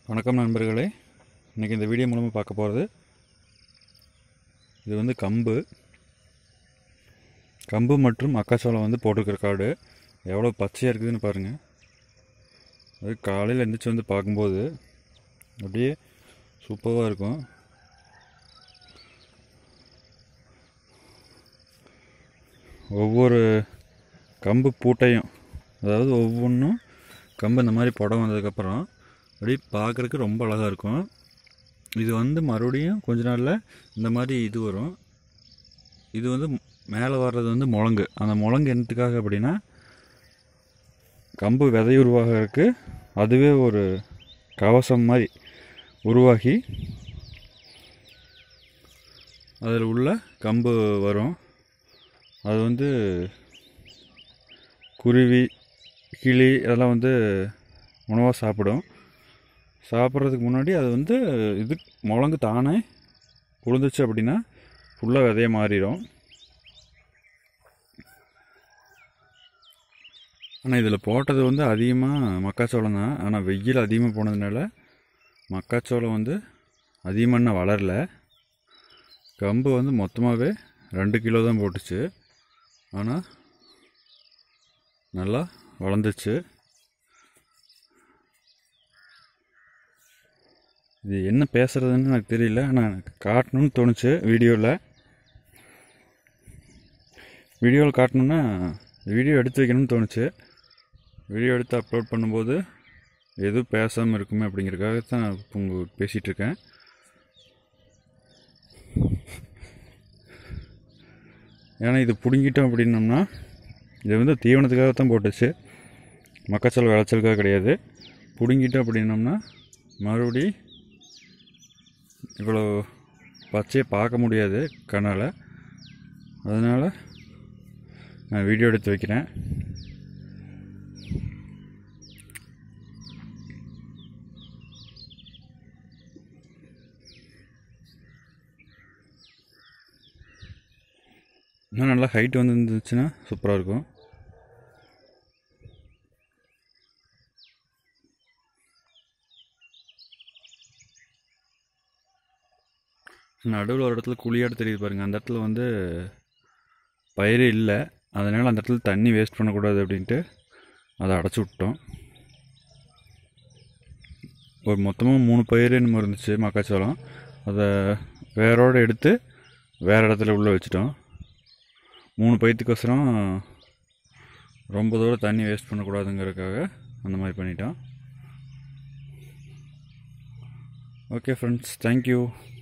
வணக்கம் நண்பர்களே இன்றைக்கி இந்த வீடியோ மூலமாக பார்க்க போகிறது இது வந்து கம்பு கம்பு மற்றும் மக்காச்சோளம் வந்து போட்டிருக்கிற காடு எவ்வளோ பச்சையாக இருக்குதுன்னு பாருங்கள் அது காலையில் எழுந்திரிச்சு வந்து பார்க்கும்போது அப்படியே சூப்பராக இருக்கும் ஒவ்வொரு கம்பு பூட்டையும் அதாவது ஒவ்வொன்றும் கம்பு இந்த மாதிரி புடம் வந்ததுக்கப்புறம் அப்படியே பார்க்குறதுக்கு ரொம்ப அழகாக இருக்கும் இது வந்து மறுபடியும் கொஞ்ச நாளில் இந்த மாதிரி இது வரும் இது வந்து மேலே வர்றது வந்து முழங்கு அந்த முழங்கு என்னத்துக்காக அப்படின்னா கம்பு விதை உருவாகிறதுக்கு அதுவே ஒரு கவசம் மாதிரி உருவாகி அதில் உள்ள கம்பு வரும் அது வந்து குருவி கிளி இதெல்லாம் வந்து உணவாக சாப்பிடும் சாப்பிட்றதுக்கு முன்னாடி அது வந்து இது முழங்கு தானே உளுந்துச்சு அப்படின்னா ஃபுல்லாக விதைய மாறிடும் ஆனால் இதில் போட்டது வந்து அதிகமாக மக்காச்சோளம் தான் ஆனால் வெயில் அதிகமாக போனதுனால மக்காச்சோளம் வந்து அதிகமாக இன்னும் வளரல கம்பு வந்து மொத்தமாகவே ரெண்டு கிலோ தான் போட்டுச்சு ஆனால் நல்லா வளர்ந்துச்சு இது என்ன பேசுகிறதுன்னு எனக்கு தெரியல ஆனால் எனக்கு காட்டணும்னு தோணுச்சு வீடியோவில் வீடியோவில் காட்டணுன்னா வீடியோ எடுத்து வைக்கணும்னு தோணுச்சு வீடியோ எடுத்து அப்லோட் பண்ணும்போது எதுவும் பேசாமல் இருக்குமே அப்படிங்கிறதுக்காக தான் இப்போ உங்க பேசிகிட்டு இருக்கேன் ஏன்னா இது பிடுங்கிட்டோம் அப்படின்னோம்னா இது வந்து தீவனத்துக்காக தான் போட்டுச்சு மக்காச்சோள விளைச்சலுக்காக கிடையாது பிடுங்கிட்டோம் அப்படின்னோம்னா மறுபடி இவ்வளோ பச்சையை பார்க்க முடியாது கண்ணால் அதனால் நான் வீடியோ எடுத்து வைக்கிறேன் இன்னும் நல்லா ஹைட் வந்து இருந்துச்சுன்னா சூப்பராக இருக்கும் நடுவில் ஒரு இடத்துல குழியாடு தெரியுது பாருங்கள் அந்த இடத்துல வந்து பயிரே இல்லை அதனால் அந்த இடத்துல தண்ணி வேஸ்ட் பண்ணக்கூடாது அப்படின்ட்டு அதை அடைச்சி விட்டோம் ஒரு மொத்தமாக மூணு பயிர் என்னமோ இருந்துச்சு மக்காச்சோளம் அதை வேரோடு எடுத்து வேறு இடத்துல உள்ளே வச்சிட்டோம் மூணு பயிற்றுக்கோசரம் ரொம்ப தூரம் தண்ணி வேஸ்ட் பண்ணக்கூடாதுங்கிறதுக்காக அந்த மாதிரி பண்ணிட்டோம் ஓகே ஃப்ரெண்ட்ஸ் தேங்க்யூ